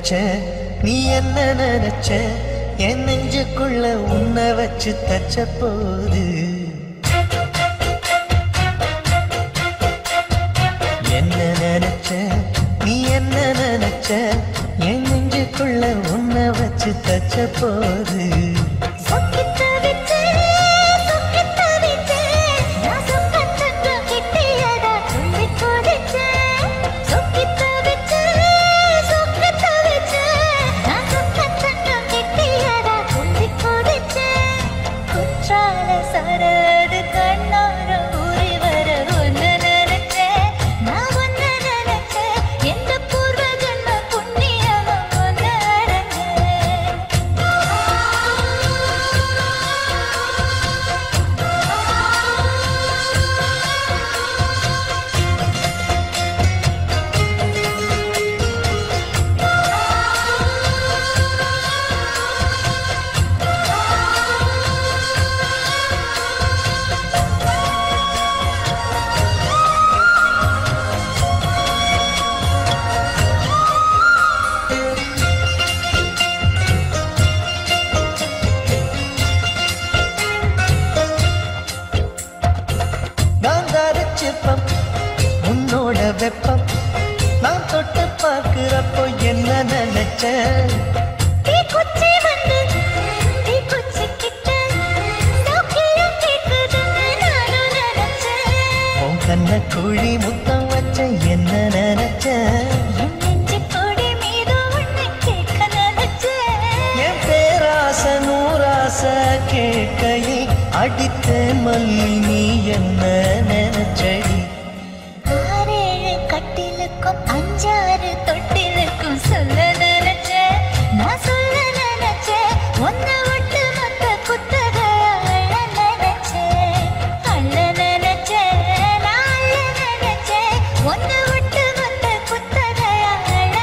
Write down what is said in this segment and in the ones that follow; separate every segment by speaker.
Speaker 1: நினைச்ச நீ என்ன நினைச்ச என் நெஞ்சுக்குள்ள உன்னை வச்சு தச்ச போது என்ன நினைச்ச நீ என்ன நினைச்ச என் நெஞ்சுக்குள்ள உன்னை வச்சு தச்ச போது
Speaker 2: சொக்கித்த விட்டு சொக்கித்த விட்டு நான் சொக்கத்தங்க கிட்டியதா துள்ளி கொதிச்சேன் சொக்கித்த விட்டு சொக்கித்த விட்டு நான் சொக்கத்தங்க கிட்டியதா துள்ளி கொதிச்சேன் குற்றால சரது கண்ணார ஊறி வர ஒன்னு நினைச்சேன் நான் ஒன்னு நினைச்சேன் எந்த பூர்வ ஜன்ம புண்ணியமும் ஒன்னு அடைஞ்சேன்
Speaker 1: காந்தார சிற்பம் உன்னோட வெப்பம் நான் தொட்டு பார்க்கிறப்போ என்ன நினைச்ச
Speaker 2: தீக்குச்சி வந்து தீக்குச்சி கிட்ட சௌக்கியம் கேட்குதுன்னு நானும் நினைச்சேன்
Speaker 1: உன் கண்ண குழி முத்தம் வச்ச என்ன நினைச்ச
Speaker 2: என் நெஞ்சு கொடி மீது உன்னை கேட்க நினைச்சேன்
Speaker 1: என் பேராச நூறாச கேட்கையில் அடித்த மல்லி நீ என்ன நினைச்சடி
Speaker 2: ஆறேழு கட்டிலுக்கும் அஞ்சாறு தொட்டிலுக்கும் சொல்ல நினைச்சேன் நான் சொல்ல நினைச்சேன் ஒன்ன விட்டு மொத்த குத்தக அள்ள நினைச்சேன் அள்ள நினைச்சேன் நான் அள்ள நினைச்சேன் ஒன்ன விட்டு மொத்த குத்தக அள்ள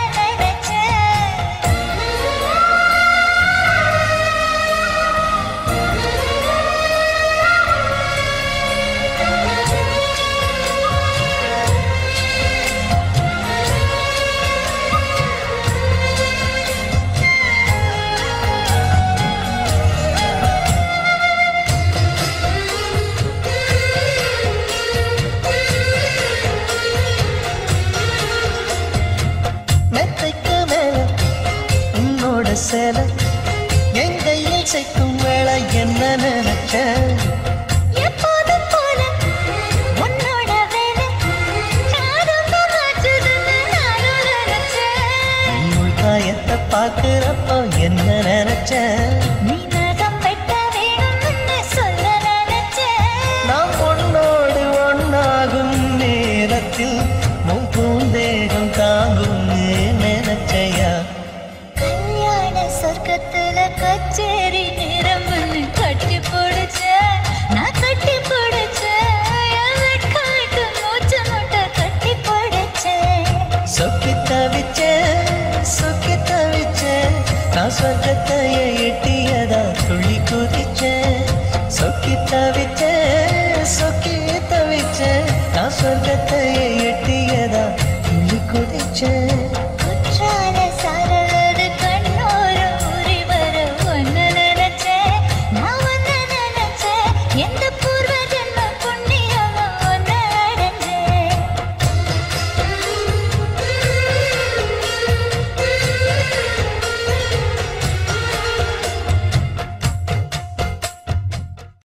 Speaker 1: மெத்தைக்கு மேல உன்னோட சேலை என் கையில் சேர்க்கும் வேலை என்ன நினைச்ச
Speaker 2: எப்போதும் போல உன்னோட வேலை ரொம்ப மாற்றுதுன்னு நானும் நினைச்சேன்
Speaker 1: உள் காயத்தை பார்க்கிறப்போ என்ன நினைச்ச
Speaker 2: நீ நகம் வெட்ட வேணும்னு சொல்ல நினைச்சேன்
Speaker 1: நாம் ஒன்னோடு ஒன்னாகும் நேரத்தில் உன் பூந்தேகம் தாங்கும் நினைச்சையா
Speaker 2: கல்யாண சொர்க்கத்துல கச்சேரி நிரம்புன்னு கட்டி பிடிச்ச நான் கட்டி பிடிச்சேன் என் வெட்காட்டு மூச்சு முட்டை கட்டி பிடிச்சேன்
Speaker 1: சொக்கி தவிச்ச சொக்கி தவிச்ச நான் சொர்க்கத்தைய எட்டியதா துள்ளி குதிச்ச சொக்கி தவிச்ச சொக்கி தவிச்ச நான் சொர்க்கத்தைய எட்டியதா துள்ளி குதிச்ச